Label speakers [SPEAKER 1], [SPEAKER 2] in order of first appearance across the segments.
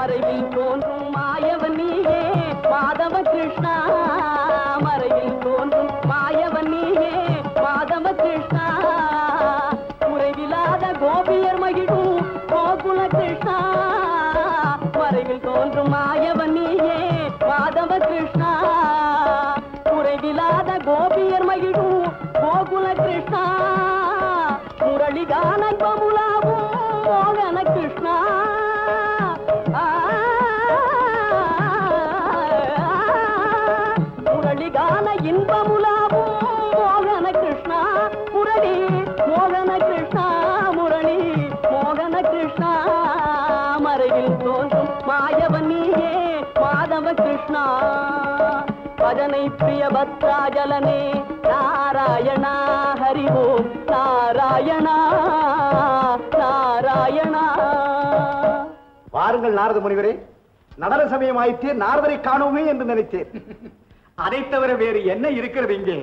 [SPEAKER 1] மறைவில் தோன்றும் மாயவன் நீயே மாதவ கிருஷ்ணா மறைவில் தோன்றும் மாயவன் நீயே மாதவ கிருஷ்ணா குறைவில்லாத கோபியர் மகிழும் கோகுல கிருஷ்ணா மறைவில் தோன்றும் மாயவன் நீயே மாதவ கிருஷ்ணா குறைவில்லாத கோபியர் மகிழும் கோகுல கிருஷ்ணா முரளிகான பமுலாவும் மோகன கிருஷ்ணா முரளிகான இன்பமுலாவும் மோகன கிருஷ்ணா முரளி மோகன கிருஷ்ணா முரளி மோகன கிருஷ்ணா மறைவில் தோன்றும் மாயவன் நீயே மாதவ கிருஷ்ணா பஜனை பிரிய பத்ராஜலனே நாராயணா ஹரி ஓம் நாராயணா நாராயணா
[SPEAKER 2] வாருங்கள் நாரத முனிவரே நடன சமயம் ஆயிற்றே நாரதரை காணோமே என்று நினைத்தேன் அதை தவிர வேறு என்ன இருக்கிறது இங்கே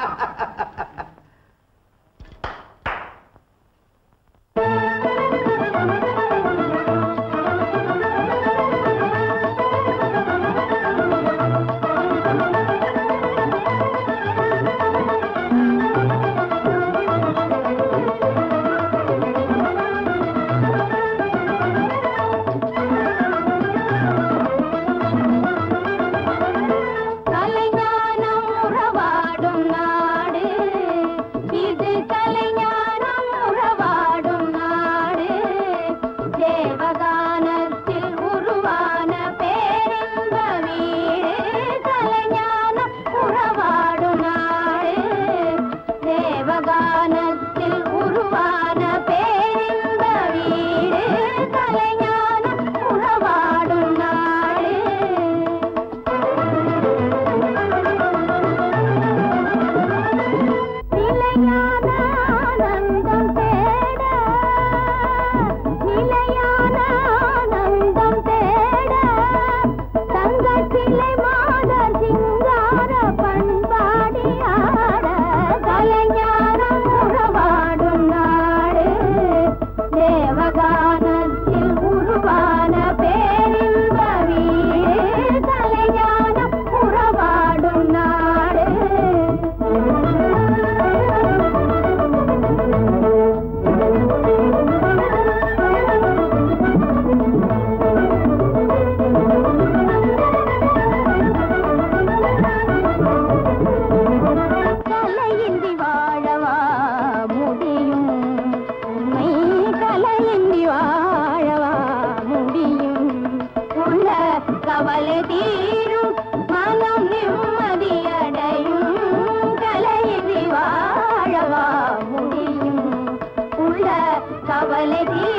[SPEAKER 3] கலைஞானம் உறவாடும் நாடு இது கலைஞானம் உறவாடும் நாடு தேவகானத்தில் உருவான பேரின்ப வீடு கலைஞானம் உறவாடும் நாடு தேவகானத்தில் உருவான பேரின்ப வீடு கலைஞானம் உறவாடும் நாடு நிலையான ஆனந்தம் தேட நிலையான ஆனந்தம் தேட தங்கச்சிலை மாத சிங்கார பண்பாடி ஆட கலைஞானம் உறவாடும் நாடு தேவகானத்தில் உருவான பேரின்ப வீடு கலைஞானம் உறவாடும் நாடு கலையின்றி வாழவா முடியும் உண்மை கலையின்றி வாழவா முடியும் உள்ள கவலை தீரும் மனம் நிம்மதியடையும் கலையின்றி வாழவா முடியும் உள்ள கவலை தீரும்